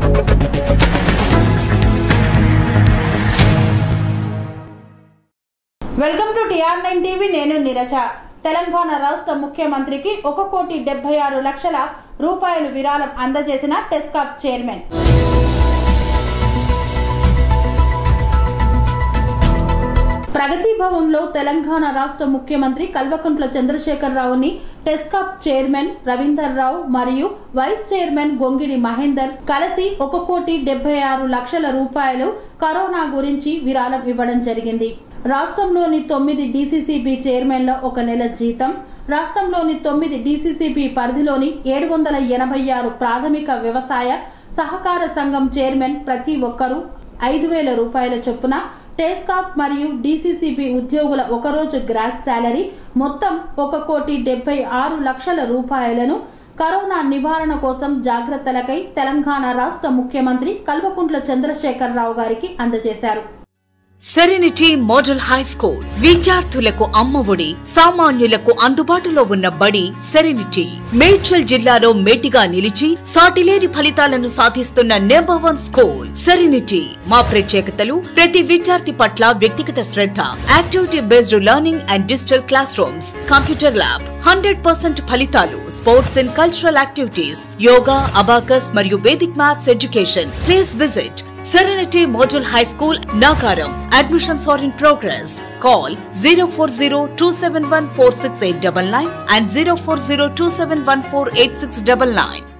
Welcome to T R nine TV నేను నీరజ తెలంగాణ రాష్ట్ర ముఖ్యమంత్రికి ఒక కోటి డెబ్బై ఆరు లక్షల రూపాయలు విరాళం అందజేసిన టెస్కాప్ చైర్మన్ ప్రగతి భవన్లో తెలంగాణ రాష్ట్ర ముఖ్యమంత్రి కల్వకుంట్ల చంద్రశేఖరరావుని టెస్కాప్ చైర్మన్ రవీందర్ రావు మరియు వైస్ చైర్మన్ గొంగిడి మహేందర్ కలిసి ఒక కోటి డెబ్బై ఆరు లక్షల రూపాయలు కరోనా గురించి విరాళం ఇవ్వడం జరిగింది రాష్ట్రంలోని తొమ్మిది డీసీసీబీ చైర్మన్ల ఒక నెల జీతం రాష్ట్రంలోని తొమ్మిది డీసీసీబీ పరిధిలోని ఏడు వందల ఎనభై ఆరు ప్రాథమిక వ్యవసాయ సహకార సంఘం చైర్మన్ ప్రతి ఒక్కరూ ఐదు వేల రూపాయల చొప్పున టేస్కాప్ మరియు డీసీసీబీ ఉద్యోగుల ఒకరోజు గ్రాస్ శాలరీ మొత్తం ఒక కోటి డెబ్బై ఆరు లక్షల రూపాయలను కరోనా నివారణ కోసం జాగ్రత్తలకై తెలంగాణ రాష్ట్ర ముఖ్యమంత్రి కల్వకుంట్ల చంద్రశేఖరరావు గారికి అందజేశారు సెరెనిటీ మోడల్ హై స్కూల్ విద్యార్థులకు అమ్మఒడి సామాన్యులకు అందుబాటులో ఉన్న బడి సెరెనిటీ మేడ్చల్ జిల్లాలో మేటిగా నిలిచి సాటిలేని ఫలితాలను సాధిస్తున్న నెంబర్ వన్ స్కూల్ సెరెనిటీ మా ప్రత్యేకతలు ప్రతి విద్యార్థి పట్ల వ్యక్తిగత శ్రద్ధ activity based learning and digital classrooms computer lab hundred percent ఫలితాలు sports and cultural activities yoga abacus మరియు Vedic maths education please visit Serenity Model High School, Nagaram. Admissions are in progress. Call 040 and 040